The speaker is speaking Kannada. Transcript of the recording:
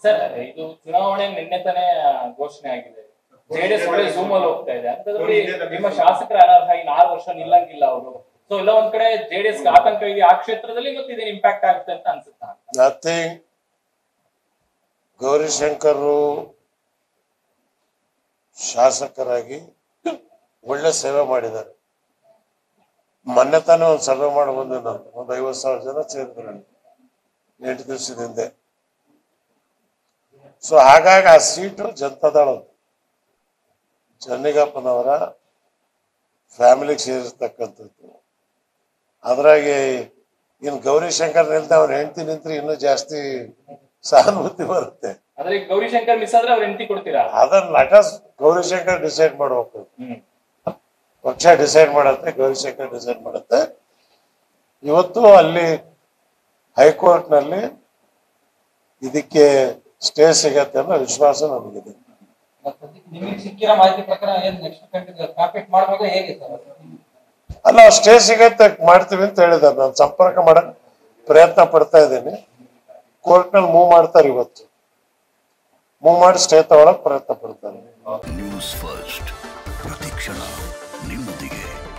ಸರ್ ಇದು ಚುನಾವಣೆ ನಿನ್ನೆ ತಾನೇ ಘೋಷಣೆ ಆಗಿದೆ ಜೆಡಿಎಸ್ ಒಳ್ಳೆ ಝೂಮ್ ಅಲ್ಲಿ ಹೋಗ್ತಾ ಇದೆ ಅಂತದ್ರಲ್ಲಿ ನಿಮ್ಮ ಶಾಸಕರ ಅನರ್ಹ ಇನ್ನು ಆರು ವರ್ಷ ನಿಲ್ಲಂಗಿಲ್ಲ ಅವರು ಸೊ ಎಲ್ಲ ಒಂದ್ ಕಡೆ ಜೆಡಿಎಸ್ ಆತಂಕ ಇದೆ ಆ ಕ್ಷೇತ್ರದಲ್ಲಿ ಮತ್ತೆ ಇದೇನು ಇಂಪ್ಯಾಕ್ಟ್ ಆಗುತ್ತೆ ಅಂತ ಅನ್ಸುತ್ತಾ ನಥಿಂಗ್ ಗೌರಿಶಂಕರು ಶಾಸಕರಾಗಿ ಒಳ್ಳೆ ಸೇವೆ ಮಾಡಿದ್ದಾರೆ ಮೊನ್ನೆ ತಾನೇ ಒಂದು ಸರ್ವೆ ಮಾಡಿ ಬಂದೆ ನಾನು ಒಂದು ಐವತ್ತು ಸಾವಿರ ಜನ ಸೇರಿದ್ರು ಎಂಟು ದಿವಸದ ಹಿಂದೆ ಸೊ ಹಾಗಾಗಿ ಆ ಸೀಟು ಜನತಾದಳದ್ದು ಚನ್ನಿಗಪ್ಪನವರ ಫ್ಯಾಮಿಲಿಗೆ ಸೇರಿರ್ತಕ್ಕಂಥದ್ದು ಅದ್ರಾಗೆ ಇನ್ನು ಗೌರಿಶಂಕರ್ ನಿಲ್ದ ಅವ್ರ ಹೆಂಡತಿ ನಿಂತ್ರೆ ಇನ್ನೂ ಜಾಸ್ತಿ ಸಹಾನುಭೂತಿ ಬರುತ್ತೆ ಆದ್ರೆ ಈಗ ಗೌರಿಶಂಕರ್ ಮಿಸ್ ಆದ್ರೆ ಅವ್ರ ಹೆಂಡತಿ ಕೊಡ್ತೀರಾ ಅದನ್ನ ನಟ ಗೌರಿಶಂಕರ್ ಡಿಸೈಡ್ ಮಾಡ್ಬೇಕು ಹ್ಮ್ ಪಕ್ಷ ಡಿಸೈಡ್ ಮಾಡುತ್ತೆ ಗೌರಿಶಂಕರ್ ಡಿಸೈಡ್ ಮಾಡುತ್ತೆ ಇವತ್ತು ಅಲ್ಲಿ ಹೈಕೋರ್ಟ್ನಲ್ಲಿ ಇದಕ್ಕೆ ಸ್ಟೇ ಸಿಗತ್ತೆ ಅನ್ನೋ ವಿಶ್ವಾಸ ನಮಗಿದೆ ಸದ್ಯಕ್ಕೆ ನಿಮಗೆ ಸಿಕ್ಕಿರೋ ಮಾಹಿತಿ ಪ್ರಕಾರ ಏನ್ ನೆಕ್ಸ್ಟ್ ಕಾಂಪೀಟ್ ಮಾಡ್ಬೇಕಾ ಹೇಗೆ ಸರ್ ಅಲ್ಲ ಸ್ಟೇ ಸಿಗತ್ತೆ ಮಾಡ್ತೀವಿ ಅಂತ ಹೇಳಿದ್ದಾರೆ ನಾನು ಸಂಪರ್ಕ ಮಾಡಕ್ ಪ್ರಯತ್ನ ಪಡ್ತಾ ಇದ್ದೀನಿ ಕೋರ್ಟ್ನಲ್ಲಿ ಮೂವ್ ಮಾಡ್ತಾರೆ ಇವತ್ತು ಮೂವ್ ಮಾಡಿ ಸ್ಟೇ ತಗೊಳಕ್ ಪ್ರಯತ್ನ ಪಡ್ತಾರೆ ನ್ಯೂಸ್ ಫಸ್ಟ್ ಪ್ರತಿಕ್ಷಣ ನಿಮ್ಮೊಂದಿಗೆ